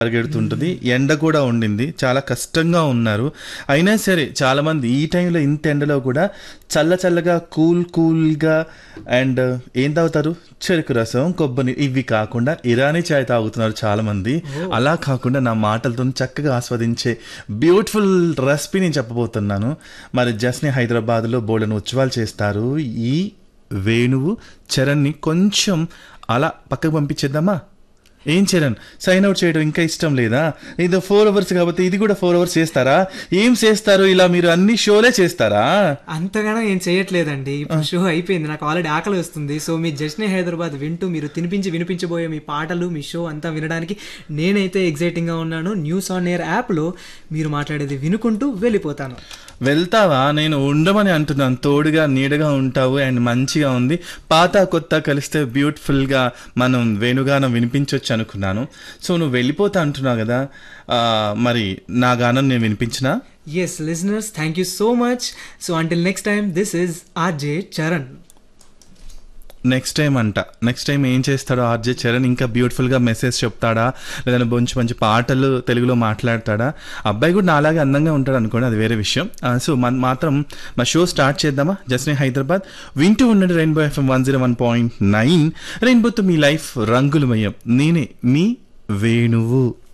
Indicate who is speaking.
Speaker 1: పరిగెడుతుంటుంది ఎండ కూడా ఉండింది చాలా కష్టంగా ఉన్నారు అయినా సరే చాలా మంది ఈ టైంలో ఇంత ఎండలో కూడా చల్ల చల్లగా కూల్ కూల్గా అండ్ ఏం తాగుతారు చెరుకు రసం కొబ్బరి ఇవి కాకుండా ఇరానీ చాయ్ తాగుతున్నారు చాలా మంది అలా కాకుండా నా మాటలతో చక్కగా ఆస్వాదించే బ్యూటిఫుల్ రెసిపీ నేను చెప్పబోతున్నాను మరి జస్ని హైదరాబాద్లో బోల్డెన్ ఉత్సవాలు చేస్తారు ఈ వేణువు చరణ్ని కొంచెం అలా పక్కకు పంపించేద్దామా ఏం చరణ్ సైన్ అవుట్ చేయడం ఇంకా ఇష్టం లేదా ఇది ఫోర్ అవర్స్ కాబట్టి ఇది కూడా ఫోర్ అవర్స్ చేస్తారా ఏం చేస్తారు ఇలా మీరు అన్ని షోలే చేస్తారా
Speaker 2: అంతగానో ఏం చేయట్లేదండి ఇప్పుడు షో అయిపోయింది నాకు ఆల్రెడీ ఆకలి వస్తుంది సో మీ జస్నే హైదరాబాద్ వింటూ మీరు తినిపించి వినిపించబోయే మీ పాటలు మీ షో అంతా వినడానికి నేనైతే ఎగ్జైటింగ్ గా ఉన్నాను న్యూస్ ఆన్ ఎయిర్ యాప్ లో మీరు మాట్లాడేది వినుకుంటూ వెళ్ళిపోతాను
Speaker 1: వెళ్తావా నేను ఉండమని అంటున్నాను తోడుగా నీడగా ఉంటావు అండ్ మంచిగా ఉంది పాత కొత్త కలిస్తే బ్యూటిఫుల్గా మనం వేణుగానం వినిపించవచ్చు అనుకున్నాను సో నువ్వు వెళ్ళిపోతా అంటున్నావు కదా ఆ, మరి నా గానం నేను వినిపించినా
Speaker 2: yes listeners thank you so much so until next time this is RJ Charan
Speaker 1: next time అంట నెక్స్ట్ టైం ఏం చేస్తాడో ఆర్జే చరణ్ ఇంకా బ్యూటిఫుల్గా మెసేజ్ చెప్తాడా లేదంటే మంచి మంచి పాటలు తెలుగులో మాట్లాడతాడా అబ్బాయి కూడా నాలాగే అందంగా ఉంటాడు అనుకోండి అది వేరే విషయం ఆ, సో మన మాత్రం మా షో స్టార్ట్ చేద్దామా జస్నే హైదరాబాద్ వింటూ ఉండండి rainbow FM one zero one point nine రెయిన్బోతో మీ లైఫ్ రంగులమయం నేనే మీ వేణువు